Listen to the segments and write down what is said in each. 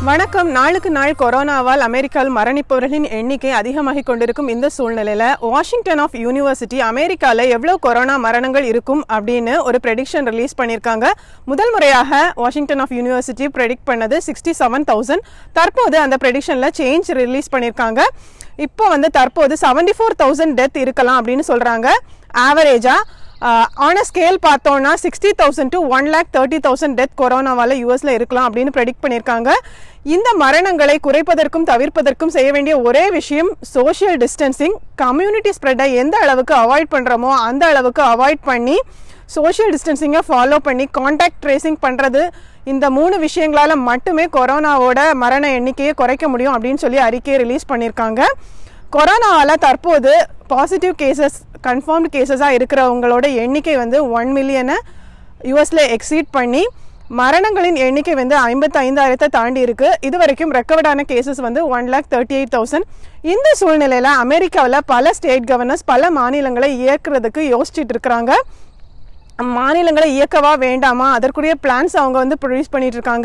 வணக்கம் நாளுக்கு நாள் கொரோனாவால் அமெரிக்காவில் மரணிப்பவர்களின் எண்ணிக்கை அதிகமாகிக் கொண்டிருக்கும் இந்த சூழ்நிலையில வாஷிங்டன் ஆஃப் யூனிவர்சிட்டி அமெரிக்கால எவ்வளவு கொரோனா மரணங்கள் இருக்கும் அப்படின்னு ஒரு ப்ரெடிக்ஷன் ரிலீஸ் பண்ணியிருக்காங்க முதல் முறையாக வாஷிங்டன் ஆஃப் யூனிவர்சிட்டி ப்ரெடிக்ட் பண்ணது சிக்ஸ்டி செவன் தௌசண்ட் தற்போது அந்த ப்ரெடிக்ஷன்ல சேஞ்ச் ரிலீஸ் பண்ணியிருக்காங்க இப்போ வந்து தற்போது செவன்டி ஃபோர் தௌசண்ட் டெத் இருக்கலாம் அப்படின்னு சொல்றாங்க ஆவரேஜா ஆன ஸ்கேல் பார்த்தோம்னா sixty thousand to one lakh thirty thousand death கொரோனாவால் யூஎஸ்ல இருக்கலாம் அப்படின்னு ப்ரெடிக்ட் பண்ணியிருக்காங்க இந்த மரணங்களை குறைப்பதற்கும் தவிர்ப்பதற்கும் செய்ய வேண்டிய ஒரே விஷயம் சோஷியல் டிஸ்டன்சிங் கம்யூனிட்டி ஸ்ப்ரெட்டை எந்த அளவுக்கு அவாய்ட் பண்ணுறோமோ அந்த அளவுக்கு அவாய்ட் பண்ணி சோஷியல் டிஸ்டன்சிங்கை ஃபாலோ பண்ணி காண்டாக்ட் ட்ரேசிங் பண்ணுறது இந்த மூணு விஷயங்களால் மட்டுமே கொரோனாவோட மரண எண்ணிக்கையை குறைக்க முடியும் அப்படின்னு சொல்லி அறிக்கையை ரிலீஸ் பண்ணியிருக்காங்க கொரோனாவால் தற்போது பாசிட்டிவ் கேசஸ் கன்ஃபார்ம்டு கேசஸாக இருக்கிறவங்களோட எண்ணிக்கை வந்து ஒன் மில்லியனை யூஎஸில் எக்ஸீட் பண்ணி மரணங்களின் எண்ணிக்கை வந்து ஐம்பத்தைந்தாயிரத்தை தாண்டி இருக்கு இது வரைக்கும் ரெக்கவர்டான கேசஸ் வந்து one lakh thirty eight thousand இந்த சூழ்நிலையில் அமெரிக்காவில் பல ஸ்டேட் கவர்னர்ஸ் பல மாநிலங்களை இயக்குறதுக்கு யோசிச்சுட்டு இருக்கிறாங்க மாநிலங்களை இயக்கவா வேண்டாமா அதற்குரிய பிளான்ஸ் அவங்க வந்து ப்ரொடியூஸ் பண்ணிட்டு இருக்காங்க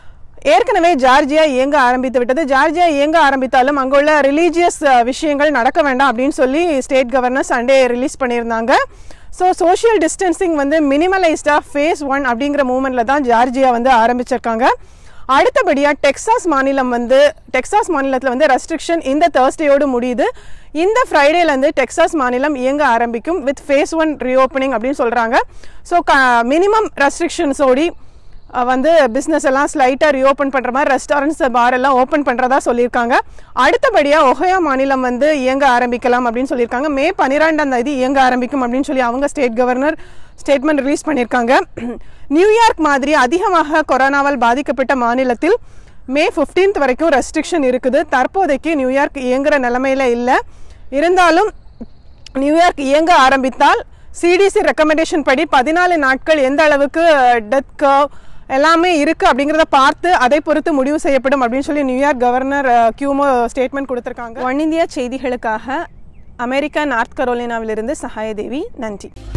ஏற்கனவே ஜார்ஜியா இயங்க ஆரம்பித்து விட்டது ஜார்ஜியா இயங்க ஆரம்பித்தாலும் அங்குள்ள ரிலீஜியஸ் விஷயங்கள் நடக்க வேண்டாம் அப்படின்னு சொல்லி ஸ்டேட் கவர்னர் சண்டே ரிலீஸ் பண்ணியிருந்தாங்க ஸோ சோஷியல் டிஸ்டன்சிங் வந்து மினிமலைஸ்டாக ஃபேஸ் ஒன் அப்படிங்கிற மூமெண்ட்டில் தான் ஜார்ஜியா வந்து ஆரம்பிச்சிருக்காங்க அடுத்தபடியாக டெக்சாஸ் மாநிலம் வந்து டெக்சாஸ் மாநிலத்தில் வந்து ரெஸ்ட்ரிக்ஷன் இந்த தேர்ஸ்டேயோடு முடியுது இந்த ஃப்ரைடேலேருந்து டெக்சாஸ் மாநிலம் இயங்க ஆரம்பிக்கும் வித் ஃபேஸ் ஒன் ரீஓப்பனிங் அப்படின்னு சொல்கிறாங்க ஸோ க மினிமம் ரெஸ்ட்ரிக்ஷன்ஸோடி வந்து பிஸ்னஸ் எல்லாம் ஸ்லைட்டாக ரீஓப்பன் பண்ணுற மாதிரி ரெஸ்டாரண்ட்ஸ் பார் எல்லாம் ஓப்பன் பண்ணுறதா சொல்லியிருக்காங்க அடுத்தபடியாக ஒஹையா மாநிலம் வந்து இயங்க ஆரம்பிக்கலாம் அப்படின்னு சொல்லியிருக்காங்க மே பன்னிரெண்டாம் தேதி இயங்க ஆரம்பிக்கும் அப்படின்னு சொல்லி அவங்க ஸ்டேட் கவர்னர் ஸ்டேட்மெண்ட் ரிலீஸ் பண்ணியிருக்காங்க நியூயார்க் மாதிரி அதிகமாக கொரோனாவால் பாதிக்கப்பட்ட மாநிலத்தில் மே ஃபிஃப்டீன்த் வரைக்கும் ரெஸ்ட்ரிக்ஷன் இருக்குது தற்போதைக்கு நியூயார்க் இயங்குற நிலமையில இல்லை இருந்தாலும் நியூயார்க் இயங்க ஆரம்பித்தால் சிடிசி ரெக்கமெண்டேஷன் படி பதினாலு நாட்கள் எந்த அளவுக்கு டெத் கர்வ் எல்லாமே இருக்குது அப்படிங்கிறத பார்த்து அதை பொறுத்து முடிவு செய்யப்படும் அப்படின்னு சொல்லி நியூயார்க் கவர்னர் கியூமோ ஸ்டேட்மெண்ட் கொடுத்துருக்காங்க ஒன் இந்தியா செய்திகளுக்காக அமெரிக்கா நார்த் கரோலினாவிலிருந்து சகாயதேவி நன்றி